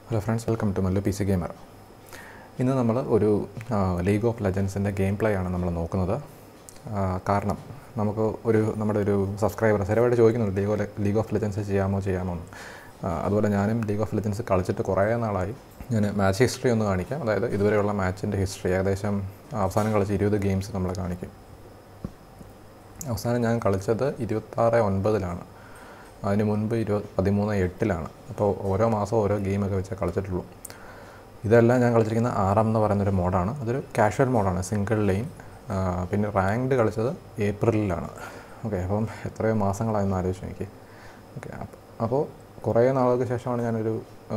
Hello friends welcome to Mallu P C gamer ഇന്ന് നമ്മൾ ഒരു ലീഗ് ഓഫ് ലെജൻസിൻ്റെ ഗെയിം പ്ലേ ആണ് നമ്മൾ നോക്കുന്നത് ആ, കാരണം നമുക്ക് ഒരു നമ്മുടെ ഒരു സബ്സ്ക്രൈബർ സ്ഥിരമായിട്ട് ചോദിക്കുന്നുണ്ട് league of league of legends ചെയ്യാമോ ചെയ്യാമോ എന്ന് ആ, അതുപോലെ ഞാനും ലീഗ് ഓഫ് ലെജൻസ് കളിച്ചിട്ട് കുറേ നാളായി ഞാൻ മാച്ച് ഹിസ്റ്ററി ഒന്ന് കാണിക്കാം അതായത് ഇതുവരെയുള്ള മാച്ചിൻ്റെ ഹിസ്റ്ററി ഏകദേശം അവസാനം കളിച്ച ഇരുപത് ഗെയിംസ് നമ്മൾ കാണിക്കും അവസാനം ഞാൻ കളിച്ചത് ഇരുപത്താറ് ഒൻപതിലാണ് അതിന് മുൻപ് ഇരുപത് പതിമൂന്ന് എട്ടിലാണ് അപ്പോൾ ഓരോ മാസം ഓരോ ഗെയിമൊക്കെ വെച്ചേ കളിച്ചിട്ടുള്ളൂ ഇതെല്ലാം ഞാൻ കളിച്ചിരിക്കുന്ന ആർ എം എന്ന് പറയുന്നൊരു മോഡാണ് അതൊരു കാഷ്വൽ മോഡാണ് സിംഗിൾ ലൈൻ പിന്നെ റാങ്ക്ഡ് കളിച്ചത് ഏപ്രിലിലാണ് ഓക്കെ അപ്പം എത്രയോ മാസങ്ങളായെന്ന് ആലോചിച്ച് എനിക്ക് ഓക്കെ അപ്പോൾ കുറേ നാളുകൾക്ക് ശേഷമാണ് ഞാനൊരു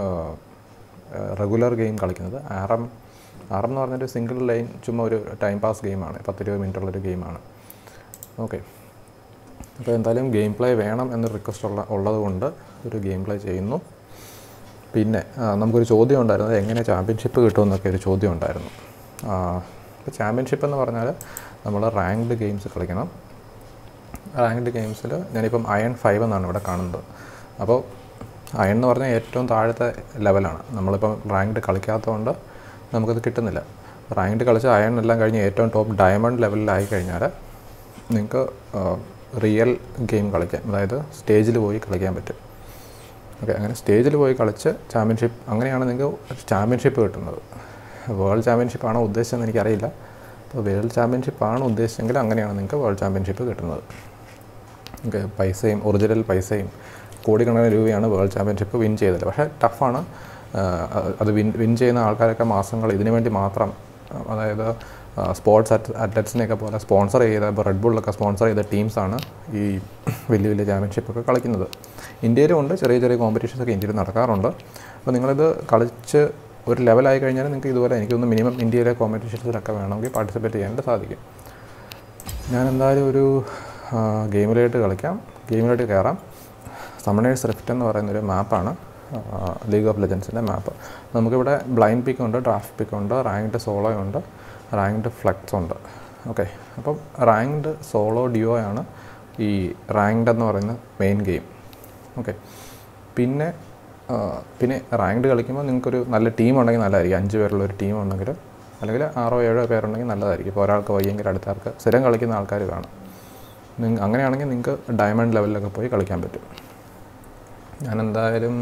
റെഗുലർ ഗെയിം കളിക്കുന്നത് ആർ എം ആർ എം എന്ന് പറഞ്ഞൊരു സിംഗിൾ ലൈൻ ചുമ്മാ ഒരു ടൈം പാസ് ഗെയിമാണ് പത്തിരുപത് മിനിറ്റ് ഉള്ളൊരു ഗെയിമാണ് ഓക്കെ അപ്പോൾ എന്തായാലും ഗെയിം പ്ലേ വേണം എന്ന് റിക്വസ്റ്റ് ഉള്ള ഉള്ളത് കൊണ്ട് ഒരു ഗെയിം പ്ലേ ചെയ്യുന്നു പിന്നെ ആ, നമുക്കൊരു ചോദ്യം ഉണ്ടായിരുന്നത് എങ്ങനെ ചാമ്പ്യൻഷിപ്പ് കിട്ടുമെന്നൊക്കെ ഒരു ചോദ്യം ഉണ്ടായിരുന്നു ഇപ്പോൾ ചാമ്പ്യൻഷിപ്പ് എന്ന് പറഞ്ഞാൽ നമ്മൾ റാങ്ക്ഡ് ഗെയിംസ് കളിക്കണം റാങ്ക്ഡ് ഗെയിംസിൽ ഞാനിപ്പം അയൺ ഫൈവ് എന്നാണ് ഇവിടെ കാണുന്നത് അപ്പോൾ അയൺ എന്ന് പറഞ്ഞാൽ ഏറ്റവും താഴത്തെ ലെവലാണ് നമ്മളിപ്പം റാങ്ക്ഡ് കളിക്കാത്തതുകൊണ്ട് നമുക്കത് കിട്ടുന്നില്ല റാങ്ക്ഡ് കളിച്ച് അയൺ എല്ലാം കഴിഞ്ഞ് ഏറ്റവും ടോപ്പ് ഡയമണ്ട് ലെവലിലായി കഴിഞ്ഞാൽ നിങ്ങൾക്ക് റിയൽ ഗെയിം കളിക്കാം അതായത് സ്റ്റേജിൽ പോയി കളിക്കാൻ പറ്റും ഓക്കെ അങ്ങനെ സ്റ്റേജിൽ പോയി കളിച്ച് ചാമ്പ്യൻഷിപ്പ് അങ്ങനെയാണ് നിങ്ങൾക്ക് ചാമ്പ്യൻഷിപ്പ് കിട്ടുന്നത് വേൾഡ് ചാമ്പ്യൻഷിപ്പ് ആണോ ഉദ്ദേശിച്ചതെന്ന് എനിക്കറിയില്ല അപ്പോൾ വേൾഡ് ചാമ്പ്യൻഷിപ്പ് ആണ് ഉദ്ദേശിച്ചെങ്കിൽ അങ്ങനെയാണ് നിങ്ങൾക്ക് വേൾഡ് ചാമ്പ്യൻഷിപ്പ് കിട്ടുന്നത് ഓക്കെ പൈസയും ഒറിജിനൽ പൈസയും കോടിക്കണക്കിന് രൂപയാണ് വേൾഡ് ചാമ്പ്യൻഷിപ്പ് വിൻ ചെയ്തത് പക്ഷേ ടഫാണ് അത് വിൻ വിൻ ചെയ്യുന്ന ആൾക്കാരൊക്കെ മാസങ്ങൾ ഇതിനു വേണ്ടി മാത്രം ആ, അതായത് സ്പോർട്സ് അത്ലറ്റ്സിനെയൊക്കെ പോലെ സ്പോൺസർ ചെയ്ത ഇപ്പോൾ റെഡ് ബുള്ളൊക്കെ സ്പോൺസർ ചെയ്ത ടീംസാണ് ഈ വലിയ വലിയ ചാമ്പ്യൻഷിപ്പൊക്കെ കളിക്കുന്നത് ഇന്ത്യയിലും ഉണ്ട് ചെറിയ ചെറിയ കോമ്പറ്റീഷൻസ് ഒക്കെ ഇന്ത്യയിൽ നടക്കാറുണ്ട് അപ്പോൾ നിങ്ങളിത് കളിച്ച് ഒരു ലെവലായി കഴിഞ്ഞാൽ നിങ്ങൾക്ക് ഇതുപോലെ എനിക്കൊന്ന് മിനിമം ഇന്ത്യയിലെ കോമ്പറ്റീഷൻസിലൊക്കെ വേണമെങ്കിൽ പാർട്ടിസിപ്പേറ്റ് ചെയ്യാനായിട്ട് സാധിക്കും ഞാൻ എന്തായാലും ഒരു ആ, ഗെയിമിലായിട്ട് കളിക്കാം ഗെയിമിലായിട്ട് കയറാം സമണേഴ്സ് റിഫ്റ്റ് എന്ന് പറയുന്നൊരു മാപ്പാണ് ലീഗ് ഓഫ് ലെജൻസിൻ്റെ മാപ്പ് നമുക്കിവിടെ ബ്ലൈൻഡ് പിക്ക് ഉണ്ട് ഡ്രാഫ്റ്റ് പിക്ക് ഉണ്ട് റാങ്ക്ഡ് സോളോ ഉണ്ട് റാങ്ക്ഡ് ഫ്ലെക്സ് ഉണ്ട് ഓക്കെ അപ്പം റാങ്ക്ഡ് സോളോ ഡിയോ ആണ് ഈ റാങ്ക്ഡ് എന്ന് പറയുന്ന മെയിൻ ഗെയിം ഓക്കെ പിന്നെ ആ, പിന്നെ റാങ്ക്ഡ് കളിക്കുമ്പോൾ നിങ്ങൾക്കൊരു നല്ല ടീം ഉണ്ടെങ്കിൽ നല്ലതായിരിക്കും അഞ്ച് പേരുള്ള ഒരു ടീം ഉണ്ടെങ്കിൽ അല്ലെങ്കിൽ ആറോ ഏഴോ പേരുണ്ടെങ്കിൽ നല്ലതായിരിക്കും ഇപ്പോൾ ഒരാൾക്ക് വയ്യെങ്കിൽ അടുത്ത ആൾക്ക് സ്ഥിരം കളിക്കുന്ന ആൾക്കാർ കാണും നിങ്ങ അങ്ങനെയാണെങ്കിൽ നിങ്ങൾക്ക് ഡയമണ്ട് ലെവലിലൊക്കെ പോയി കളിക്കാൻ പറ്റും ഞാൻ എന്തായാലും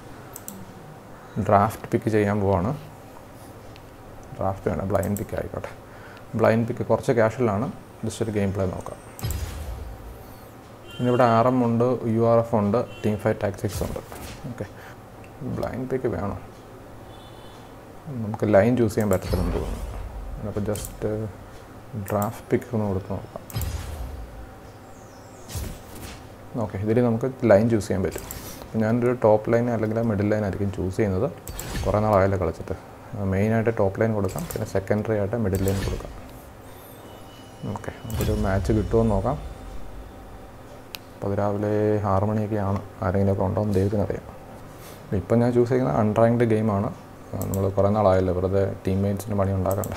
ഡ്രാഫ്റ്റ് പിക്ക് ചെയ്യാൻ പോവാണ് ഡ്രാഫ്റ്റ് വേണം ബ്ലൈൻഡ് പിക്ക് ആയിക്കോട്ടെ ബ്ലൈൻഡ് പിക്ക് കുറച്ച് ക്യാഷിലാണ് ജസ്റ്റ് ഒരു ഗെയിം പ്ലേ നോക്കാം പിന്നെ ഇവിടെ ആർ എം ഉണ്ട് യു ആർ എഫ് ഉണ്ട് ടീം ഫൈവ് ടാക്സിക്സ് ഉണ്ട് ഓക്കെ ബ്ലൈൻഡ് പിക്ക് വേണം നമുക്ക് ലൈൻ ചൂസ് ചെയ്യാൻ പറ്റത്തില്ലെന്ന് തോന്നുന്നു അപ്പോൾ ജസ്റ്റ് ഡ്രാഫ്റ്റ് പിക്ക് ഒന്ന് കൊടുത്ത് നോക്കാം ഓക്കെ ഇതിൽ നമുക്ക് ലൈൻ ചൂസ് ചെയ്യാൻ പറ്റും അപ്പോൾ ഞാനൊരു ടോപ്പ് ലൈൻ അല്ലെങ്കിൽ മിഡിൽ ലൈൻ ആയിരിക്കും ചൂസ് ചെയ്യുന്നത് കുറേ നാളായല്ലോ കളിച്ചിട്ട് മെയിനായിട്ട് ടോപ്പ് ലൈൻ കൊടുക്കാം പിന്നെ സെക്കൻഡറി ആയിട്ട് മിഡിൽ ലൈൻ കൊടുക്കാം ഓക്കെ നമുക്കൊരു മാച്ച് കിട്ടുമോ എന്ന് നോക്കാം അപ്പോൾ അത് രാവിലെ ആറ് മണിയൊക്കെയാണ് ആരെങ്കിലുമൊക്കെ ഉണ്ടോ എന്ന് ദൈവത്തിനറിയാം അപ്പോൾ ഇപ്പം ഞാൻ ചൂസ് ചെയ്യുന്ന അൺറാങ്ക്ഡ് ഗെയിമാണ് നമ്മൾ കുറേ നാളായല്ലോ വെറുതെ ടീംമേറ്റ്സിന് പണി ഉണ്ടാക്കണ്ട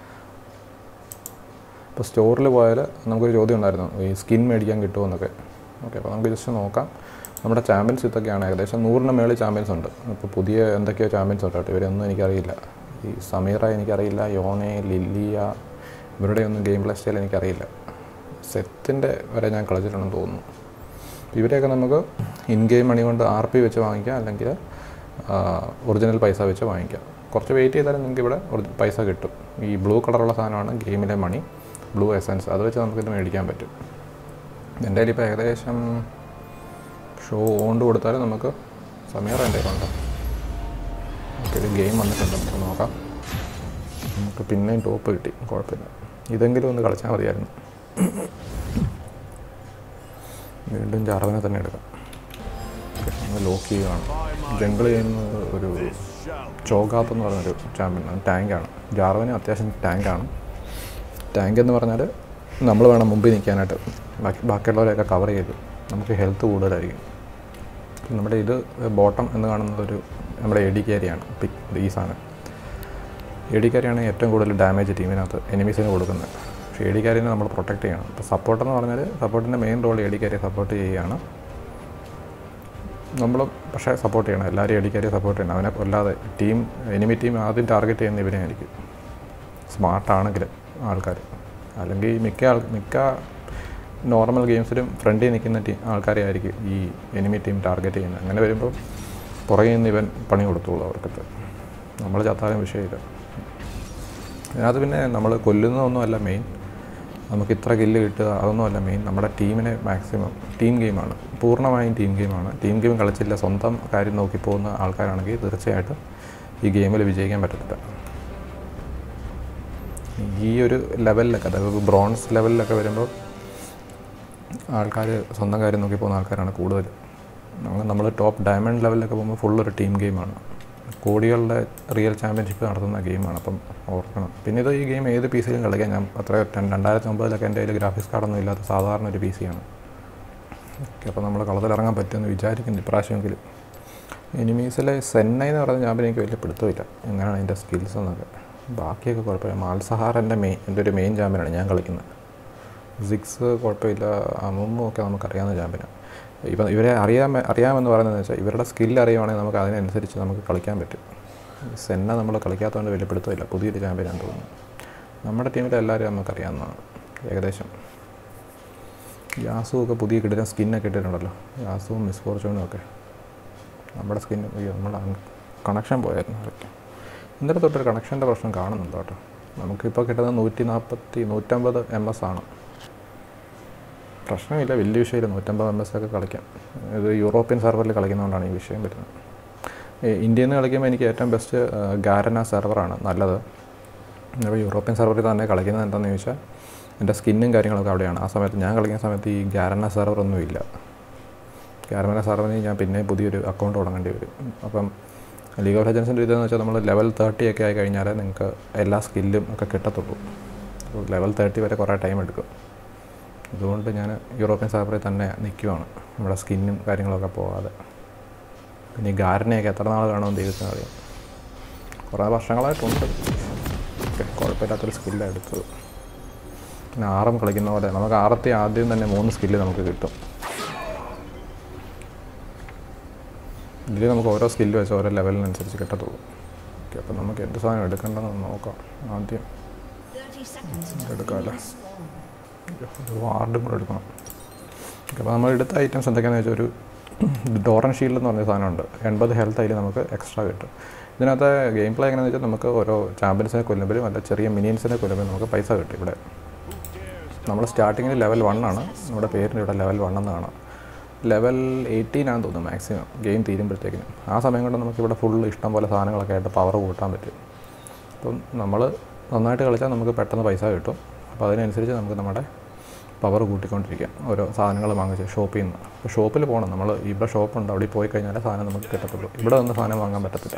ഇപ്പോൾ സ്റ്റോറിൽ പോയാൽ നമുക്കൊരു ചോദ്യം ഉണ്ടായിരുന്നു ഈ സ്കിൻ മേടിക്കാൻ കിട്ടുമോ എന്നൊക്കെ ഓക്കെ അപ്പോൾ നമുക്ക് ജസ്റ്റ് നോക്കാം നമ്മുടെ ചാമ്പ്യൻസ് ഇതൊക്കെയാണ് ഏകദേശം നൂറിന് മേളിൽ ചാമ്പ്യൻസ് ഉണ്ട് അപ്പോൾ പുതിയ എന്തൊക്കെയോ ചാമ്പ്യൻസ് ഉണ്ട് കേട്ടോ ഇവരൊന്നും എനിക്കറിയില്ല ഈ സമീറ എനിക്കറിയില്ല യോനെ ലില്ലിയ ഇവരുടെ ഒന്നും ഗെയിം പ്ലേ സ്റ്റൈൽ എനിക്കറിയില്ല സെത്തിൻ്റെ വരെ ഞാൻ കളിച്ചിട്ടുണ്ടെന്ന് തോന്നുന്നു ഇവരെയൊക്കെ നമുക്ക് ഇൻ ഗെയിം മണി കൊണ്ട് ആർ പി വെച്ച് വാങ്ങിക്കാം അല്ലെങ്കിൽ ഒറിജിനൽ പൈസ വെച്ച് വാങ്ങിക്കാം കുറച്ച് വെയിറ്റ് ചെയ്താലും നിങ്ങൾക്ക് ഇവിടെ ഒറി- പൈസ കിട്ടും ഈ ബ്ലൂ കളറുള്ള സാധനമാണ് ഗെയിമിലെ മണി ബ്ലൂ എസൻസ് അത് വെച്ച് നമുക്കിത് മേടിക്കാൻ പറ്റും എൻ്റെ കയ്യിൽ ഇപ്പോൾ ഏകദേശം ഷോ ഓണ്ട് കൊടുത്താൽ നമുക്ക് സമീറ എൻ്റെ കയ്യിലുണ്ട് ഓക്കെ ഒരു ഗെയിം വന്നിട്ടുണ്ട് നമുക്ക് നോക്കാം നമുക്ക് പിന്നെയും ടോപ്പ് കിട്ടി കുഴപ്പമില്ല ഇതെങ്കിലും ഒന്ന് കളിച്ചാൽ മതിയായിരുന്നു വീണ്ടും ജാർവനെ തന്നെ എടുക്കാം ഓക്കെ നമ്മൾ ലോക്ക് ചെയ്യുകയാണ് ജംഗിൾ ചെയ്യുന്ന ഒരു ചോഗാത്ത് എന്ന് പറയുന്നൊരു ചാമ്പ്യനാണ് ടാങ്കാണ് ജാർവന് അത്യാവശ്യം ടാങ്കാണ് ടാങ്ക് എന്ന് പറഞ്ഞാൽ നമ്മൾ വേണം മുമ്പിൽ നിൽക്കാനായിട്ട് ബാക്കി ബാക്കിയുള്ളവരെയൊക്കെ കവർ ചെയ്ത് നമുക്ക് ഹെൽത്ത് കൂടുതലായിരിക്കും നമ്മുടെ ഇത് ബോട്ടം എന്ന് കാണുന്നത് ഒരു നമ്മുടെ എ ഡി ക്യാരിയാണ് പിക് ഈ സാധനം എ ഡി ക്യാരിയാണ് ഏറ്റവും കൂടുതൽ ഡാമേജ് ടീമിനകത്ത് എനിമീസിന് കൊടുക്കുന്നത് പക്ഷേ എ ഡി ക്യാരിനെ നമ്മൾ പ്രൊട്ടക്റ്റ് ചെയ്യണം അപ്പോൾ സപ്പോർട്ട് എന്ന് പറഞ്ഞാൽ സപ്പോർട്ടിൻ്റെ മെയിൻ റോൾ എ ഡി ക്യാരിയെ സപ്പോർട്ട് ചെയ്യുകയാണ് നമ്മൾ പക്ഷേ സപ്പോർട്ട് ചെയ്യണം എല്ലാവരെയും അടിക്കാരെയും സപ്പോർട്ട് ചെയ്യണം അവനെ കൊല്ലാതെ ടീം എനിമി ടീം ആദ്യം ടാർഗറ്റ് ചെയ്യുന്ന ഇവനെ ആയിരിക്കും സ്മാർട്ടാണെങ്കിൽ ആൾക്കാർ അല്ലെങ്കിൽ മിക്ക ആൾ മിക്ക നോർമൽ ഗെയിംസിലും ഫ്രണ്ടിൽ നിൽക്കുന്ന ടീം ആൾക്കാരെ ആയിരിക്കും ഈ എനിമി ടീം ടാർഗറ്റ് ചെയ്യുന്നത് അങ്ങനെ വരുമ്പോൾ പുറകെ നിന്ന് ഇവൻ പണി കൊടുത്തോളൂ അവർക്കത്ത് നമ്മൾ ചത്താലും വിഷയമില്ല അതിനകത്ത് പിന്നെ നമ്മൾ കൊല്ലുന്നതൊന്നുമല്ല മെയിൻ നമുക്ക് ഇത്ര കില്ല് കിട്ടുക അതൊന്നുമല്ല മെയിൻ നമ്മുടെ ടീമിനെ മാക്സിമം ടീം ഗെയിമാണ് പൂർണ്ണമായും ടീം ഗെയിമാണ് ടീം ഗെയിം കളിച്ചില്ല സ്വന്തം കാര്യം നോക്കി പോകുന്ന ആൾക്കാരാണെങ്കിൽ തീർച്ചയായിട്ടും ഈ ഗെയിമിൽ വിജയിക്കാൻ പറ്റത്തില്ല ഈ ഒരു ലെവലിലൊക്കെ അതായത് ബ്രോൺസ് ലെവലിലൊക്കെ വരുമ്പോൾ ആൾക്കാർ സ്വന്തം കാര്യം നോക്കി പോകുന്ന ആൾക്കാരാണ് കൂടുതൽ നമ്മൾ നമ്മൾ ടോപ്പ് ഡയമണ്ട് ലെവലിലൊക്കെ പോകുമ്പോൾ ഫുൾ ഒരു ടീം ഗെയിമാണ് കോടികളുടെ റിയൽ ചാമ്പ്യൻഷിപ്പ് നടത്തുന്ന ഗെയിമാണ് അപ്പം ഓർക്കണം പിന്നെ ഇത് ഈ ഗെയിം ഏത് പി സിയിലും കളിക്കാം ഞാൻ അത്ര രണ്ടായിരത്തി ഒമ്പതിലൊക്കെ എൻ്റെ കയ്യിൽ ഗ്രാഫിക്സ് കാർഡൊന്നും ഇല്ലാത്ത സാധാരണ ഒരു പി സിയാണ് ഓക്കെ അപ്പോൾ നമ്മൾ കളത്തിലിറങ്ങാൻ പറ്റുമെന്ന് വിചാരിക്കുന്നു ഇപ്രാവശ്യമെങ്കിലും എനിമീസിലെ സെന്നൈ എന്ന് പറയുന്ന ചാമ്പ്യൻ എനിക്ക് വലിയ പിടുത്തമില്ല എങ്ങനെയാണ് അതിൻ്റെ സ്കിൽസ് എന്നൊക്കെ ബാക്കിയൊക്കെ കുഴപ്പമില്ല മാൽസഹാർ എൻ്റെ മെയിൻ എൻ്റെ ഒരു മെയിൻ ചാമ്പ്യനാണ് ഞാൻ കളിക്കുന്നത് സിക്സ് കുഴപ്പമില്ല അമ്മും ഒക്കെ നമുക്കറിയാവുന്ന ചാമ്പ്യനാണ് ഇപ്പം ഇവരെ അറിയാൻ അറിയാമെന്ന് പറയുന്നത് വെച്ചാൽ ഇവരുടെ സ്കില്ല് അറിയുവാണെങ്കിൽ നമുക്ക് അതിനനുസരിച്ച് നമുക്ക് കളിക്കാൻ പറ്റും സെന്ന നമ്മൾ കളിക്കാത്തതുകൊണ്ട് വലിയ പിടുത്തമില്ല പുതിയൊരു ചാമ്പ്യനാണ് തോന്നുന്നു നമ്മുടെ ടീമിലെ എല്ലാവരും നമുക്കറിയാവുന്നതാണ് ഏകദേശം യാസു ഒക്കെ പുതിയ കിട്ടുന്ന സ്കിന്നൊക്കെ ഇട്ടിട്ടുണ്ടല്ലോ യാസുവും മിസ് ഫോർച്യൂണും ഒക്കെ നമ്മുടെ സ്കിന്ന് നമ്മുടെ കണക്ഷൻ പോയായിരുന്നു അതൊക്കെ ഇന്നലെ തൊട്ടൊരു കണക്ഷൻ്റെ പ്രശ്നം കാണുന്നുണ്ട് കേട്ടോ നമുക്കിപ്പോൾ കിട്ടുന്നത് നൂറ്റി നാൽപ്പത്തി നൂറ്റമ്പത് എം എസ് ആണ് പ്രശ്നമില്ല വലിയ വിഷയമില്ല നൂറ്റമ്പത് എം എസ് ഒക്കെ കളിക്കാം ഇത് യൂറോപ്യൻ സെർവറിൽ കളിക്കുന്നതുകൊണ്ടാണ് ഈ വിഷയം വരുന്നത് ഇന്ത്യയിൽ നിന്ന് കളിക്കുമ്പോൾ എനിക്ക് ഏറ്റവും ബെസ്റ്റ് ഗാരന സെർവറാണ് നല്ലത് അപ്പോൾ യൂറോപ്യൻ സെർവറിൽ തന്നെ കളിക്കുന്നത് എന്താണെന്ന് ചോദിച്ചാൽ എൻ്റെ സ്കിന്നും കാര്യങ്ങളൊക്കെ അവിടെയാണ് ആ സമയത്ത് ഞാൻ കളിക്കുന്ന സമയത്ത് ഈ ഗാരന സെർവറൊന്നും ഇല്ല ഗാരന സെർവറിന് ഞാൻ പിന്നെ പുതിയൊരു അക്കൗണ്ട് തുടങ്ങേണ്ടി വരും അപ്പം ലീഗ് ഓഫ് ലെജൻസിൻ്റെ ഇതെന്ന് വെച്ചാൽ നമ്മൾ ലെവൽ തേർട്ടി ഒക്കെ ആയി കഴിഞ്ഞാൽ നിങ്ങൾക്ക് എല്ലാ സ്കില്ലും ഒക്കെ കിട്ടത്തുള്ളൂ അപ്പോൾ ലെവൽ തേർട്ടി വരെ കുറേ ടൈം എടുക്കും അതുകൊണ്ട് ഞാൻ യൂറോപ്യൻ സെർവറിൽ തന്നെ നിൽക്കുവാണ് നമ്മുടെ സ്കിന്നും കാര്യങ്ങളൊക്കെ പോകാതെ പിന്നെ ഈ ഗാരനെയൊക്കെ എത്ര നാൾ കാണുമെന്ന് ദൈവത്തിന് അറിയാം കുറേ വർഷങ്ങളായിട്ടുണ്ട് ഓക്കെ കുഴപ്പമില്ലാത്തൊരു സ്കില്ലാണ് എടുത്തത് പിന്നെ ആറും കളിക്കുന്ന പോലെ നമുക്ക് ആറത്തെ ആദ്യം തന്നെ മൂന്ന് സ്കില്ല് നമുക്ക് കിട്ടും ഇതിൽ നമുക്ക് ഓരോ സ്കില്ല് വെച്ച് ഓരോ ലെവലിനനുസരിച്ച് കിട്ടത്തുള്ളൂ ഓക്കെ അപ്പോൾ നമുക്ക് എന്ത് സാധനം എടുക്കേണ്ടതെന്ന് നോക്കാം ആദ്യം 30 seconds until the എടുക്കാമല്ലോ minions spawn. ഒരു വാർഡും കൂടെ എടുക്കണം ഓക്കെ അപ്പോൾ നമ്മൾ എടുത്ത ഐറ്റംസ് എന്തൊക്കെയാണെന്ന് വെച്ചാൽ ഒരു ഡോറൻ ഷീൽഡ് എന്ന് പറഞ്ഞ സാധനമുണ്ട് എൺപത് ഹെൽത്ത് അതിൽ നമുക്ക് എക്സ്ട്രാ കിട്ടും ഇതിനകത്ത് ഗെയിം പ്ലേ എങ്ങനെയാണെന്ന് വെച്ചാൽ നമുക്ക് ഓരോ ചാമ്പ്യൻസിനെ കൊല്ലുമ്പോഴും അല്ല ചെറിയ മിനിയൻസിനെ കൊല്ലുമ്പോഴും നമുക്ക് പൈസ കിട്ടും ഇവിടെ നമ്മൾ സ്റ്റാർട്ടിങ്ങിൽ ലെവൽ വൺ ആണ് നമ്മുടെ പേരിൻ്റെ ഇവിടെ ലെവൽ വൺ എന്ന് കാണാം ലെവൽ എയ്റ്റീൻ ആണെന്ന് തോന്നുന്നു മാക്സിമം ഗെയിം തീരുമ്പോഴത്തേക്കിനും ആ സമയം കൊണ്ട് നമുക്ക് ഇവിടെ ഫുൾ ഇഷ്ടം പോലെ സാധനങ്ങളൊക്കെ ആയിട്ട് പവർ കൂട്ടാൻ പറ്റും അപ്പം നമ്മൾ നന്നായിട്ട് കളിച്ചാൽ നമുക്ക് പെട്ടെന്ന് പൈസ കിട്ടും അപ്പോൾ അതിനനുസരിച്ച് നമുക്ക് നമ്മുടെ പവർ കൂട്ടിക്കൊണ്ടിരിക്കാം ഓരോ സാധനങ്ങൾ വാങ്ങിച്ച് ഷോപ്പിൽ നിന്ന് അപ്പോൾ ഷോപ്പിൽ പോകണം നമ്മൾ ഇവിടെ ഷോപ്പുണ്ട് അവിടെ പോയി കഴിഞ്ഞാൽ സാധനം നമുക്ക് കിട്ടത്തുള്ളൂ ഇവിടെ നിന്ന് സാധനം വാങ്ങാൻ പറ്റത്തില്ല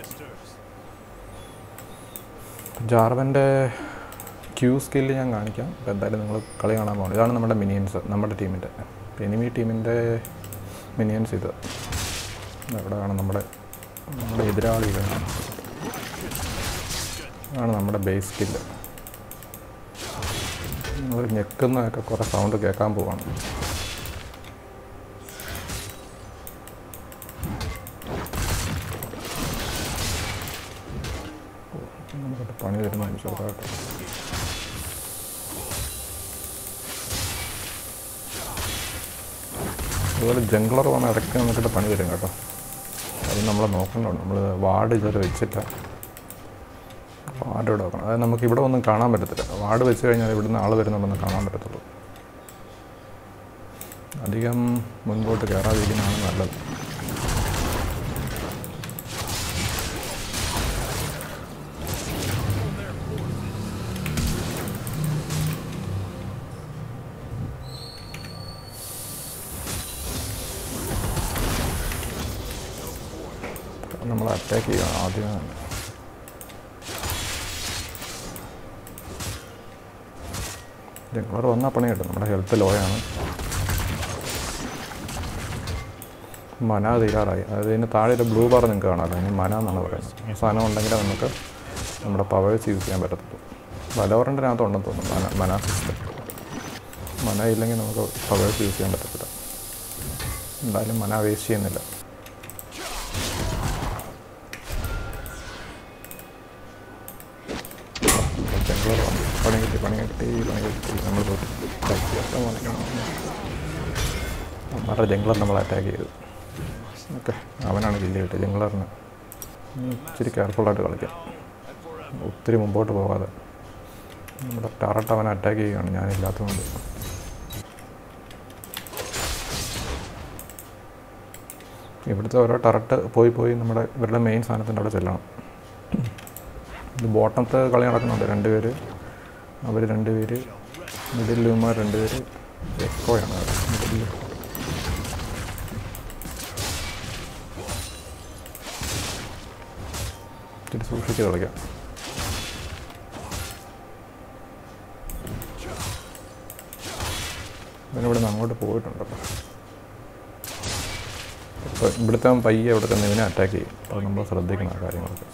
ജാർവൻ്റെ ക്യൂ സ്കില്ല് ഞാൻ കാണിക്കാം അപ്പോൾ എന്തായാലും നിങ്ങൾ കളി കാണാൻ പോകണം ഇതാണ് നമ്മുടെ മിനിയൻസ് നമ്മുടെ ടീമിൻ്റെ എനിമി ടീമിൻ്റെ മിനിയൻസ് ഇത് ഇവിടെ കാണാം നമ്മുടെ നമ്മുടെ എതിരാളി ഇതാണ് ആണ് നമ്മുടെ ബേസ് സ്കില്ല് നമ്മൾ ഞെക്കുന്നതൊക്കെ കുറേ സൗണ്ട് കേൾക്കാൻ പോവാണ് നമുക്കിട്ട് പണി തരുന്നതിന് ചെറുതായിട്ട് അതുപോലെ ജംഗ്ലർ വന്ന് ഇടയ്ക്ക് നമുക്കിട്ട് പണി തരും കേട്ടോ അത് നമ്മൾ നോക്കണുണ്ട് നമ്മൾ വാർഡ് ഇതുവരെ വെച്ചിട്ട് വാർഡ് ഇവിടെ വെക്കണം അതായത് നമുക്ക് ഇവിടെ ഒന്നും കാണാൻ പറ്റത്തില്ല വാർഡ് വെച്ച് കഴിഞ്ഞാൽ ഇവിടുന്ന് ആൾ വരുന്നുണ്ടെന്ന് കാണാൻ പറ്റത്തുള്ളൂ അധികം മുൻപോട്ട് കയറാതിരിക്കുന്നതാണ് നല്ലത് നമ്മൾ അറ്റാക്ക് ചെയ്യുക ആദ്യം തന്നെ ജംഗ്ലർ വന്നാൽ പണി കിട്ടും നമ്മുടെ ഹെൽത്ത് ലോ ആണ് മന തീരാറായി അതായത് ഇതിന് താഴെ ഒരു ബ്ലൂ ബാർ നിങ്ങൾക്ക് കാണാമല്ലോ അതിന് മന എന്നാണ് പറയുന്നത് ഈ സാധനം ഉണ്ടെങ്കിൽ നമുക്ക് നമ്മുടെ പവേഴ്സ് യൂസ് ചെയ്യാൻ പറ്റത്തുള്ളൂ വലോറൻറ്റിനകത്ത് ഉണ്ടെന്ന് തോന്നുന്നു മന മന സിസ്റ്റം മന ഇല്ലെങ്കിൽ നമുക്ക് പവേഴ്സ് യൂസ് ചെയ്യാൻ പറ്റത്തില്ല എന്തായാലും മന വേസ്റ്റ് ചെയ്യുന്നില്ല അവരുടെ ജംഗ്ലർ നമ്മൾ അറ്റാക്ക് ചെയ്തു ഓക്കെ അവനാണ് കില്ല് കിട്ടിയത് ജംഗ്ലറിന് ഇച്ചിരി കെയർഫുള്ളായിട്ട് കളിക്കാം ഒത്തിരി മുമ്പോട്ട് പോകാതെ നമ്മുടെ ടറട്ട് അവനെ അറ്റാക്ക് ചെയ്യുകയാണ് ഞാനില്ലാത്തതുകൊണ്ട് ഇവിടുത്തെ ഓരോ ടറട്ട് പോയി പോയി നമ്മുടെ ഇവരുടെ മെയിൻ സാധനത്തിൻ്റെ അവിടെ ചെല്ലണം ഇത് ബോട്ടത്തെ കളി നടക്കുന്നുണ്ട് രണ്ട് പേര് അവർ രണ്ട് പേര് മിഡിലുമാർ രണ്ട് പേര് എക്കോയാണ് മിഡിൽ ഇത്തിരി സൂക്ഷിച്ച് കളിക്കാം ഇവനിവിടെ നിന്ന് അങ്ങോട്ട് പോയിട്ടുണ്ടല്ലോ ഇപ്പോൾ ഇവിടുത്തെ അവൻ പയ്യെ ഇവിടെ തന്നെ ഇവനെ അറ്റാക്ക് ചെയ്യും അപ്പോൾ നമ്മൾ ശ്രദ്ധിക്കണം ആ കാര്യങ്ങളൊക്കെ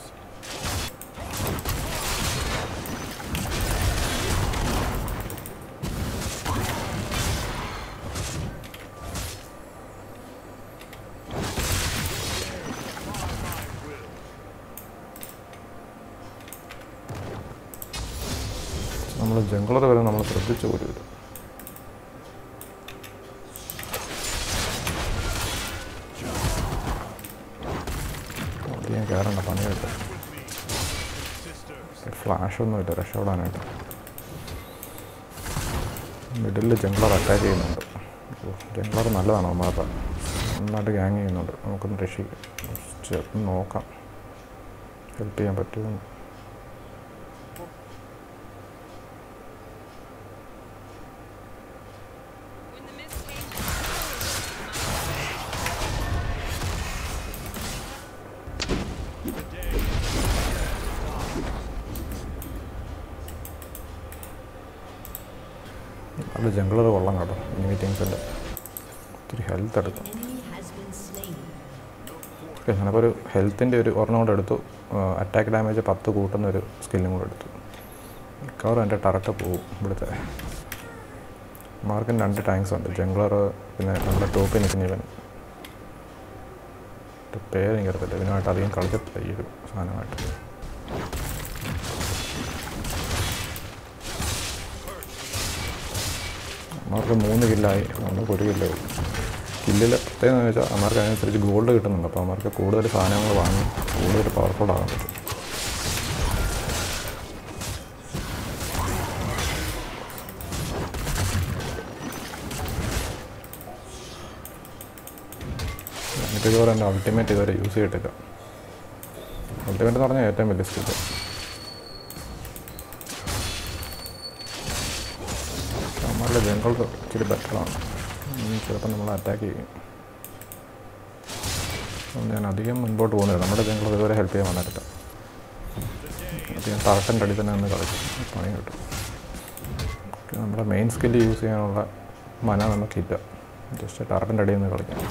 നമ്മൾ ജംഗ്ലർ വരെ നമ്മൾ ശ്രദ്ധിച്ചു പോലും ഇല്ല അധികം കയറേണ്ട പണിയായിട്ട് ഫ്ലാഷൊന്നുമില്ല രക്ഷപ്പെടാനായിട്ട് മിഡിൽ ജംഗ്ലർ അറ്റാക്ക് ചെയ്യുന്നുണ്ട് ജംഗ്ലർ നല്ലതാണ് അവന്മാരുടെ നന്നായിട്ട് ഗ്യാങ് ചെയ്യുന്നുണ്ട് നമുക്കൊന്ന് രക്ഷിക്കാം ചേർന്ന് നോക്കാം ഹെൽപ്പ് ചെയ്യാൻ പറ്റുമെന്ന് അത് ജംഗ്ലർ കൊള്ളാം കേട്ടോ ഈ മീറ്റിങ്സിൻ്റെ ഒത്തിരി ഹെൽത്ത് എടുക്കും Enemy has been slain. Okay ഞാനപ്പോൾ ഒരു ഹെൽത്തിൻ്റെ ഒരു ഒരെണ്ണം കൂടെ എടുത്തു അറ്റാക്ക് ഡാമേജ് പത്ത് കൂട്ടുന്ന ഒരു സ്കില്ലും കൂടെ എടുത്തു മിക്കവാറും എൻ്റെ ടറട്ട് പോവും ഇവിടുത്തെ മാർക്കിന് രണ്ട് ടാങ്ക്സ് ഉണ്ട് ജംഗ്ലർ പിന്നെ നമ്മുടെ ടോപ്പിൽ നിൽക്കുന്ന ഇവൻ ഇത് പേര് എനിക്കറിയത്തില്ല ഇവനുമായിട്ട് അധികം കളിച്ചിട്ടില്ല ഈ ഒരു സാധനമായിട്ട് അമ്മമാർക്ക് മൂന്ന് കില്ലായി നമുക്ക് ഒരു കില്ലേ ഉള്ളൂ കില്ലിൽ പ്രത്യേകം എന്ന് വെച്ചാൽ അമ്മമാർക്ക് അതിനനുസരിച്ച് ഗോൾഡ് കിട്ടുന്നുണ്ട് അപ്പോൾ അമ്മമാർക്ക് കൂടുതൽ സാധനങ്ങൾ വാങ്ങി കൂടുതൽ പവർഫുൾ ആകാൻ പറ്റും എനിക്ക് ഇതുപോലെ എൻ്റെ അൾട്ടിമേറ്റ് ഇതുവരെ യൂസ് ചെയ്തിട്ടില്ല അൾട്ടിമേറ്റ് എന്ന് പറഞ്ഞാൽ ഏറ്റവും വലിയ സ്കില്ല് നമ്മളുടെ ജംഗിൾ ഇച്ചിരി ബെറ്ററാണ് ചിലപ്പോൾ നമ്മൾ അറ്റാക്ക് ചെയ്യും അതുകൊണ്ട് ഞാൻ അധികം മുൻപോട്ട് പോകുന്നില്ല നമ്മുടെ ജംഗിൾ ഇതുവരെ ഹെൽപ്പ് ചെയ്യാൻ വന്നിട്ടില്ല അപ്പോൾ ഞാൻ തറട്ടൻ്റെ അടി തന്നെ നിന്ന് കളിക്കും പണി കിട്ടും ഓക്കെ, നമ്മുടെ മെയിൻ സ്കില്ല് യൂസ് ചെയ്യാനുള്ള മന നമുക്കില്ല ജസ്റ്റ് ടറട്ടൻ്റെ അടിയിൽ നിന്ന് കളിക്കാം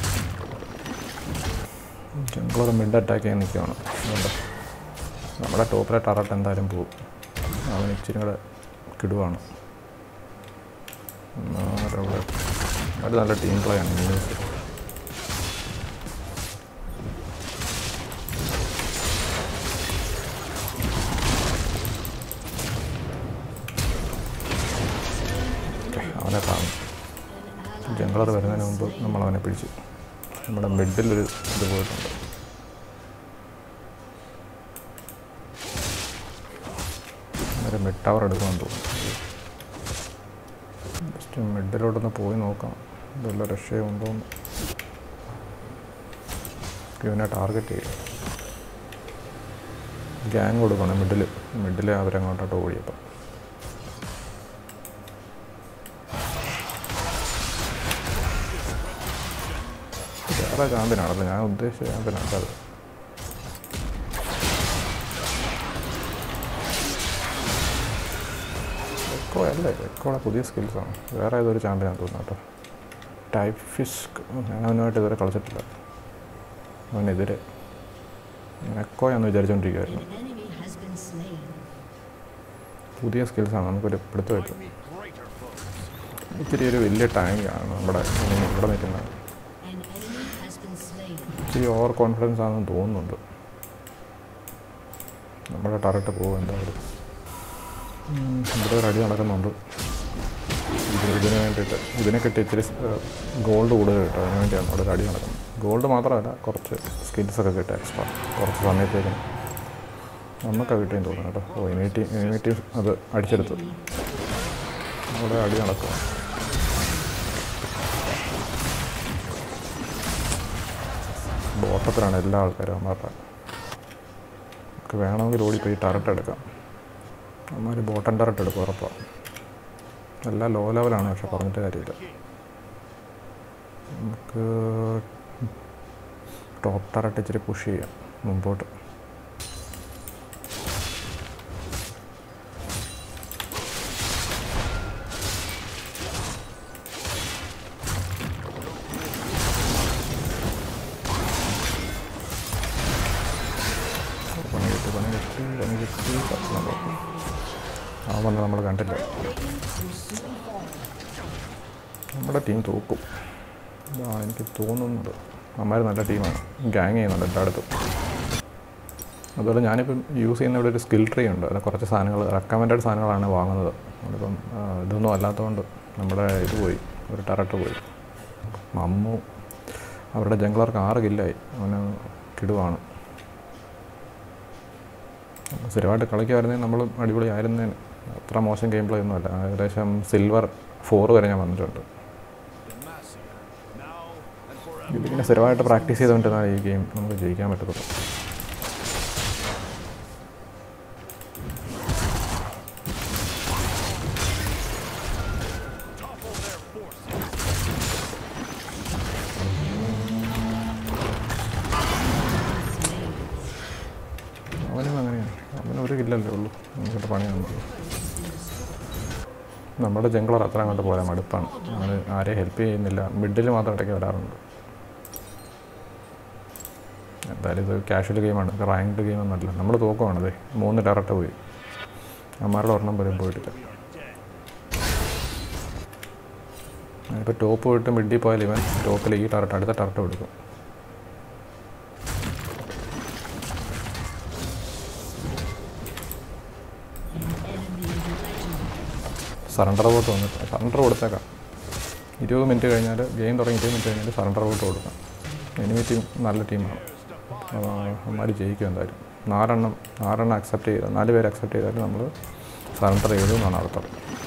ജംഗിളൊക്കെ മിഡ് അറ്റാക്ക് ചെയ്യാൻ നിൽക്കുകയാണ് അതുകൊണ്ട് നമ്മുടെ ടോപ്പിലെ ടറട്ട് എന്തായാലും പോകും അവൻ ഇച്ചിരി കൂടെ കിടുവാണ് ആരവിടെ അത് നല്ല ടീം പ്ലേ ആണ് ന്യൂസ് അവനെ കാണും ജംഗളർ വരുന്നതിന് മുമ്പ് നമ്മൾ അവനെ പിടിച്ചു നമ്മുടെ മിഡിലൊരു ഇത് പോയിട്ടുണ്ട് ഒരു മിഡ് ടവർ എടുക്കുമെന്ന് തോന്നുന്നു ജസ്റ്റ് മിഡിലോട്ടൊന്ന് പോയി നോക്കാം വല്ല രക്ഷയുണ്ടോന്ന് ഇവനെ ടാർഗറ്റ് ചെയ്യും ഗ്യാങ് കൊടുക്കണം മിഡിൽ മിഡിൽ അവരങ്ങോട്ടോട്ട് ഓടിയപ്പോൾ വേറെ ചാമ്പ്യനാണല്ലോ ഞാൻ ഉദ്ദേശിച്ച ചാമ്പ്യനാണ് അത് എക്കോ അല്ലേ എക്കോടെ പുതിയ സ്കിൽസാണ് വേറെ ഏതൊരു ചാമ്പ്യനാണ് തോന്നുന്നു കേട്ടോ ടൈപ്പ് ഫിസ്ക് ഞാൻ അവനുമായിട്ട് ഇതുവരെ കളിച്ചിട്ടില്ല അവനെതിരെ ഞാൻ എക്കോയാന്ന് വിചാരിച്ചുകൊണ്ടിരിക്കുമായിരുന്നു An enemy has been slain. പുതിയ സ്കിൽസാണ് നമുക്കൊരു പിടുത്തം പറ്റും ഇത്തിരി ഒരു വലിയ ടാങ്കാണ് നമ്മുടെ ഇങ്ങനെ ഇവിടെ നിൽക്കുന്നത് An enemy has been slain. ഇച്ചിരി ഓവർ കോൺഫിഡൻസ് ആണെന്ന് തോന്നുന്നുണ്ട് നമ്മുടെ ടറട്ട് പോകും എന്തായാലും ഉം, ഇവിടെ ഒരു അടി നടക്കുന്നുണ്ട് ഇതിന് ഇതിന് വേണ്ടിയിട്ട് ഇതിനെ കിട്ടി ഇച്ചിരി ഗോൾഡ് കൂടുതൽ കിട്ടും അതിന് വേണ്ടിയാണ് അവിടെ ഒരു അടി നടക്കുന്നത് ഗോൾഡ് മാത്രമല്ല കുറച്ച് സ്കിൽസൊക്കെ കിട്ടും എക്സ്ട്രാ കുറച്ച് സമയത്തേക്കും നമുക്കാണ് കിട്ടിയെന്ന് തോന്നുന്നു കേട്ടോ ഓ ഇനി ടീം ഇനി ടീം അത് അടിച്ചെടുത്തു അവിടെ അടി നടക്കുക ബോട്ടത്തിലാണ് എല്ലാ ആൾക്കാരും അമ്മമാരുടെ നമുക്ക് വേണമെങ്കിൽ ഓടിപ്പോയി ടറട്ട് എടുക്കാം അമ്മമാർ ബോട്ടൻ ടറട്ട് എടുക്കും ഉറപ്പാണ് എല്ലാം ലോ ലെവലാണ് പക്ഷെ പറഞ്ഞിട്ട് കാര്യമില്ല നമുക്ക് ടോപ്പ് ടറട്ട് ഇച്ചിരി പുഷ് ചെയ്യാം മുമ്പോട്ട് പണി കിട്ടി പണി കിട്ടി പണി കിട്ടി കത്തണം പോയി. ആ വന്ന് നമ്മൾ കണ്ടില്ല നമ്മുടെ ടീം തോക്കും ഇതാണ് എനിക്ക് തോന്നുന്നത് അമ്മമാർ നല്ല ടീമാണ് ഗ്യാങ് ചെയ്യുന്നുണ്ട് എല്ലായിടത്തും അതുപോലെ ഞാനിപ്പം യൂസ് ചെയ്യുന്ന ഇവിടെ ഒരു സ്കിൽ ട്രീ ഉണ്ട് അതിൽ കുറച്ച് സാധനങ്ങൾ റെക്കമെൻഡഡ് സാധനങ്ങളാണ് വാങ്ങുന്നത് നമ്മളിപ്പം ആ, ഇതൊന്നും അല്ലാത്തതുകൊണ്ട് നമ്മുടെ ഇത് പോയി ഒരു ടറട്ട് പോയി മമ്മു അവരുടെ ജംഗ്ലർക്ക് ആറ് കില്ലായി അവന് കിടുവാണ് സ്ഥിരമായിട്ട് കളിക്കുമായിരുന്നെങ്കിൽ നമ്മൾ അടിപൊളിയായിരുന്നേന് അത്ര മോശം ഗെയിം പ്ലേ ഒന്നുമല്ല ഏകദേശം സിൽവർ ഫോർ വരെ ഞാൻ വന്നിട്ടുണ്ട് ഇതിങ്ങനെ സ്ഥിരമായിട്ട് പ്രാക്ടീസ് ചെയ്തുകൊണ്ടിരുന്നാൽ ഈ ഗെയിം നമുക്ക് ജയിക്കാൻ പറ്റത്തുള്ളൂ അവനും അങ്ങനെയാണ് അവന് ഒരു കില്ലല്ലേ ഉള്ളൂ നമുക്കിട്ട് പണിയാണ് നമ്മുടെ ജംഗ്ലർ അത്ര അങ്ങോട്ട് പോരാ മടുപ്പാണ് അവന് ആരെയും ഹെൽപ്പ് ചെയ്യുന്നില്ല മിഡിൽ മാത്രം ഇടയ്ക്ക് വരാറുണ്ട് എന്തായാലും ഇത് കാഷ്വൽ ഗെയിമാണ് ഇത് റാങ്ക്ഡ് ഗെയിമൊന്നുമല്ല നമ്മൾ തോക്കുവാണത് മൂന്ന് ഡയറക്റ്റ് പോയി അമ്മാരുടെ ഒരെണ്ണം പോലും പോയിട്ടില്ല ഇപ്പോൾ ടോപ്പ് പോയിട്ട് മിഡിൽ പോയാൽ ഇവൻ ടോപ്പിൽ ഈ ടറട്ട് അടുത്ത ടറട്ട് കൊടുക്കും സറണ്ടർ വോട്ട് വന്നിട്ട് സറണ്ടർ കൊടുത്തേക്കാം ഇരുപത് മിനിറ്റ് കഴിഞ്ഞാൽ ഗെയിം തുടങ്ങി ഇരുപത് മിനിറ്റ് കഴിഞ്ഞാൽ സറണ്ടർ വോട്ട് കൊടുക്കാം എനിമി ടീം നല്ല ടീമാണ് അമ്മമാർ ജയിക്കും എന്തായാലും നാലെണ്ണം ആറെണ്ണം അക്സെപ്റ്റ് ചെയ്താൽ നാല് പേര് അക്സെപ്റ്റ് ചെയ്താൽ നമ്മൾ സറണ്ടർ ചെയ്തു എന്നാണ് അർത്ഥം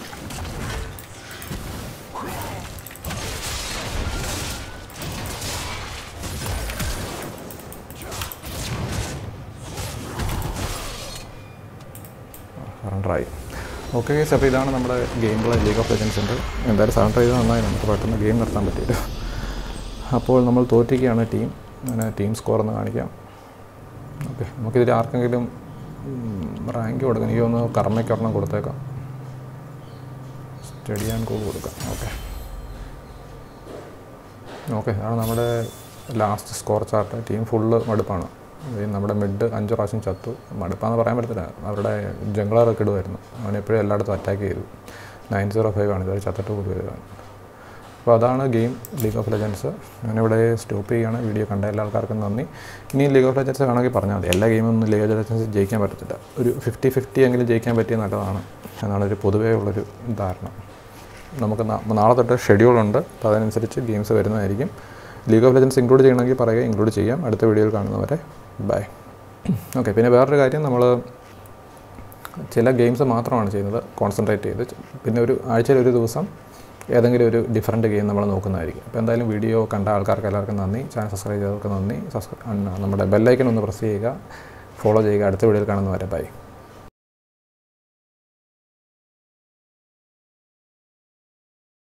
സറണ്ടറായി ഓക്കെ ഗേസ് അപ്പോൾ ഇതാണ് നമ്മുടെ ഗെയിം പ്ലേ ലീഗ് ഓഫ് ലെജൻസിൻ്റെ എന്തായാലും സറണ്ടർ ചെയ്ത് നന്നായി നമുക്ക് പെട്ടെന്ന് ഗെയിം നിർത്താൻ പറ്റില്ല അപ്പോൾ നമ്മൾ തോറ്റിരിക്കുകയാണ് ടീം അങ്ങനെ ടീം സ്കോർ ഒന്ന് കാണിക്കാം ഓക്കെ നമുക്കിതിൽ ആർക്കെങ്കിലും റാങ്ക് കൊടുക്കാം എനിക്ക് ഒന്ന് കർമ്മയ്ക്ക് ഒരെണ്ണം കൊടുത്തേക്കാം സ്റ്റഡി ആൻഡ് കോൾ കൊടുക്കാം ഓക്കെ ഓക്കെ അതാണ് നമ്മുടെ last score chart team full മടുപ്പാണ് ഈ നമ്മുടെ മിഡ് അഞ്ച് പ്രാവശ്യം ചത്തു മടുപ്പാന്ന് പറയാൻ പറ്റത്തില്ല അവരുടെ ജംഗ്ലറൊക്കെ ഇടുമായിരുന്നു അവൻ എപ്പോഴും എല്ലായിടത്തും അറ്റാക്ക് ചെയ്തു നയൻ സീറോ ഫൈവ് ആണ് ഇതുവരെ ചത്തിട്ട് പോലും വരുവാണ് അപ്പോൾ അതാണ് ഗെയിം ലീഗ് ഓഫ് ലെജൻസ് ഞാനിവിടെ സ്റ്റോപ്പ് ചെയ്യുകയാണ് വീഡിയോ കണ്ട എല്ലാ ആൾക്കാർക്കും നന്ദി ഇനി ലീഗ് ഓഫ് ലെജൻസ് വേണമെങ്കിൽ പറഞ്ഞാൽ മതി എല്ലാ ഗെയിമൊന്നും ലീഗ് ഓഫ് ലെജൻസ് ജയിക്കാൻ പറ്റത്തില്ല ഒരു ഫിഫ്റ്റി ഫിഫ്റ്റി എങ്കിലും ജയിക്കാൻ പറ്റിയ നല്ലതാണ് എന്നാണ് ഒരു പൊതുവേ ഉള്ളൊരു ധാരണ നമുക്ക് നാ- നാളെ തൊട്ട് ഷെഡ്യൂളുണ്ട് അപ്പോൾ അതനുസരിച്ച് ഗെയിംസ് വരുന്നതായിരിക്കും ലീഗ് ഓഫ് ലെജൻസ് ഇൻക്ലൂഡ് ചെയ്യണമെങ്കിൽ പറയുക ഇൻക്ലൂഡ് ചെയ്യാം അടുത്ത വീഡിയോയിൽ കാണുന്നവരെ ബൈ ഓക്കെ പിന്നെ വേറൊരു കാര്യം നമ്മൾ ചില ഗെയിംസ് മാത്രമാണ് ചെയ്യുന്നത് കോൺസെൻട്രേറ്റ് ചെയ്ത് ചെ- പിന്നെ ഒരു ആഴ്ചയിൽ ഒരു ദിവസം ഏതെങ്കിലും ഒരു ഡിഫറൻറ്റ് ഗെയിം നമ്മൾ നോക്കുന്നതായിരിക്കും അപ്പോൾ എന്തായാലും വീഡിയോ കണ്ട ആൾക്കാർക്ക് എല്ലാവർക്കും നന്ദി ചാനൽ സബ്സ്ക്രൈബ് ചെയ്തവർക്ക് നന്ദി സബ്സ്ക്രൈബ് നമ്മുടെ ബെല്ലൈക്കൺ ഒന്ന് പ്രസ് ചെയ്യുക ഫോളോ ചെയ്യുക അടുത്ത വീഡിയോയിൽ കാണുന്നവരെ ബൈ